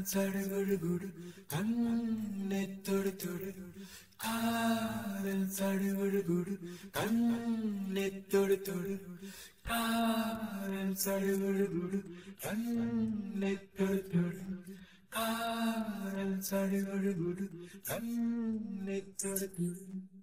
சடுகுடு கண்ணை தொடு தொடு காதல் சடுகுடு கண்ணை தொடு தொடு காதல் சடுகுடு கண்ணை தொடு தொடு காதல் சடுகுடு கண்ணை தொடு தொடு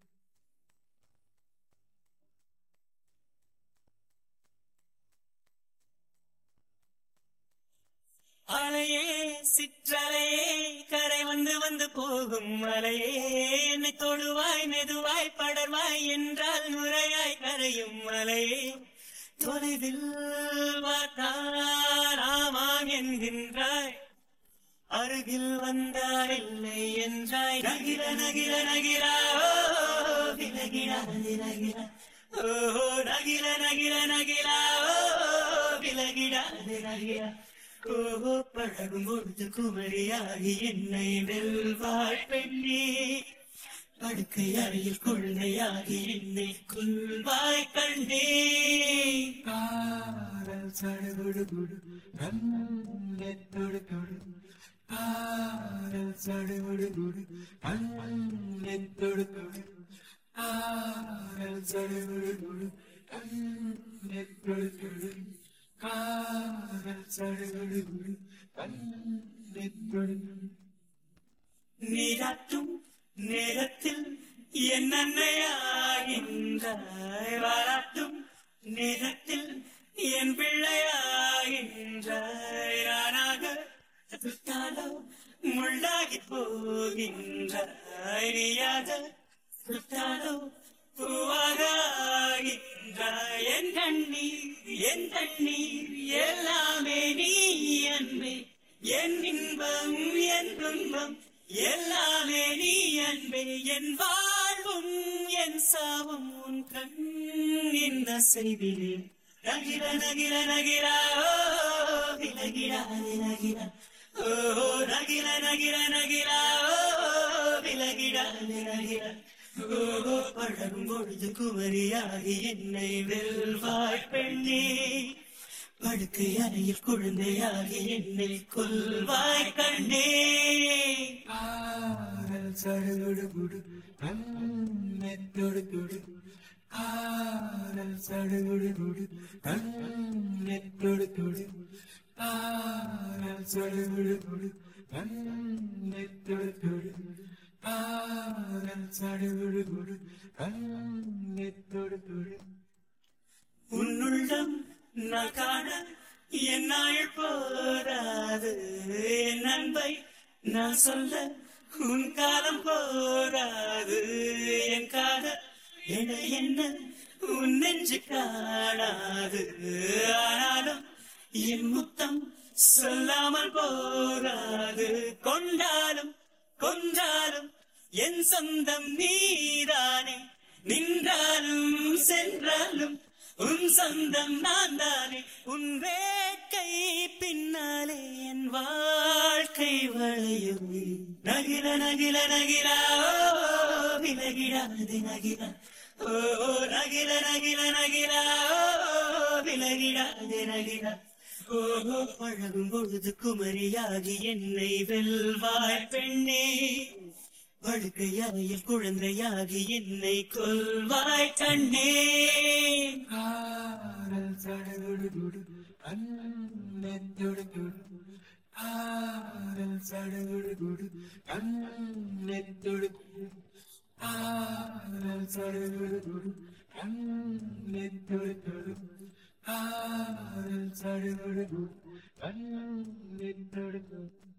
அலையே சிற்றலையே கரை வந்து வந்து போகும் அலையே என்னை தொடுவாய் மெதுவாய் படர்வாய் என்றால் முறையாய் கரையும் அலையே தொலைவில் பார்த்தால் ஆமாம் என்கின்றாய் அருகில் வந்தால் இல்லை என்றாய் நகிர நகிர நகிரா ஓ விலகிடா விலகிடா ஓ நகிர நகிர நகிரா ஓ விலகிடா விலகிடா ஓ பழகும் பொழுது குமரியாகி என்னை வெல்வாய் பெண்ணே படுக்கை அறையில் குழந்தையாகி என்னை கொள்வாய் கண்டே காதல் சடுகுடு கண்ணை தொடு தொடு காதல் சடுகுடு கண்ணை தொடு தொடு காதல் சடுகுடு கண்ணை தொடு தொடு காதல் சடுகுடு கண்ணை தொடு தொடு நீராட்டும் நேரத்தில் என் அன்னையாகின்றாய் வாராட்டும் நேரத்தில் என் பிள்ளையாகின்றாய் நானாக சுட்டாலோ முள்ளாகி போகின்றாய் நீயாக சுட்டாலோ பூவாக ஆகின்றாய் என் கண்ணீர் என் தண்ணீர் எல்லாமே நீ அன்பே என் இன்பம் என் துன்பம் எல்லாமே நீ அன்பே என் வாழ்வும் என் சாவும் உன் கண் இந்த செய்திலே நகிர நகிர நகிரா ஓ விலகிடா விலகிடா ஓ நகிர நகிர நகிரா ஓ விலகிடா விலகிடா ஓ பழகும் பொழுது குமரியாகி என்னை வெல்வாய் பெண்ணே படுக்கை அறையில் குழந்தையாகி என்னை கொல்வாய் கண்டே காதல் சடுகுடு கண்ணை தொடு தொடு காதல் சடுகுடு கண்ணை தொடு தொடு காதல் சடுகுடு கண்ணை தொடு தொடு காதல் சடுகுடு கண்ணை தொடு தொடு உன்னுள்ளம் நான் காண என் நாள் போராது என் அன்பை நான் சொல்ல உன் காலம் போராது என் காதல் என என்ன உன் நெஞ்சு காணாது ஆனாலும் என் முத்தம் சொல்லாமல் போராது கொண்டாலும் கொன்றாலும் என் சொந்தம் நீதானே நின்றாலும் சென்றாலும் உன் சொந்தம் நான் தானே உன் வேட்கை பின்னாலே என் வாழ்க்கை வளையும் நகிர நகிர நகிரா ஓ விலகிடாது நகிரா ஓ நகிர நகிர நகிரா ஓ விலகிடாது நகிரா ஓஹோ பழகும் பொழுது குமரியாகி என்னை வெல்வாய் பெண்ணே படுக்கை அறையில் குழந்தையாகி என்னை கொல்வாய் கண்ணே காதல் சடுகுடு கண்ணை தொடு தொடு காதல் சடுகுடு கண்ணை தொடு தொடு காதல் சடுகுடு கண்ணை தொடு தொடு காதல் சடுகுடு கண்ணை தொடு தொடு